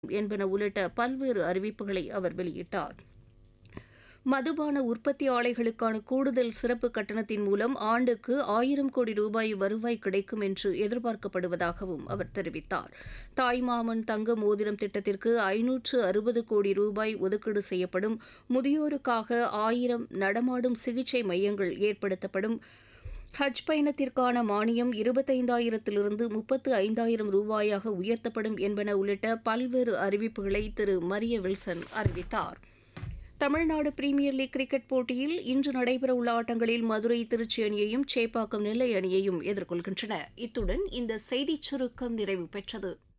என்பன உள்ளிட்ட பல்வேறு அறிவிப்புகளை அவர் வெளியிட்டார் மதுபான உற்பத்தி ஆலைகளுக்கான கூடுதல் சிறப்பு கட்டணத்தின் மூலம் ஆண்டுக்கு ஆயிரம் கோடி ரூபாய் வருவாய் கிடைக்கும் என்று எதிர்பார்க்கப்படுவதாகவும் அவர் தெரிவித்தார் தாய்மாமன் தங்க மோதிரம் திட்டத்திற்கு ஐநூற்று அறுபது கோடி ரூபாய் ஒதுக்கீடு செய்யப்படும் முதியோருக்காக ஆயிரம் நடமாடும் சிகிச்சை மையங்கள் ஏற்படுத்தப்படும் ஹஜ் பயணத்திற்கான மானியம் இருபத்தைந்தாயிரத்திலிருந்து முப்பத்து ஐந்தாயிரம் ரூபாயாக உயர்த்தப்படும் என்பன உள்ளிட்ட பல்வேறு அறிவிப்புகளை திரு மரிய வில்சன் அறிவித்தார் தமிழ்நாடு பிரீமியர் லீக் கிரிக்கெட் போட்டியில் இன்று நடைபெறவுள்ள ஆட்டங்களில் மதுரை திருச்சி அணியையும் சேப்பாக்கம் நெல்லை அணியையும் எதிர்கொள்கின்றன இத்துடன் இந்த செய்திச் சுருக்கம் நிறைவு பெற்றது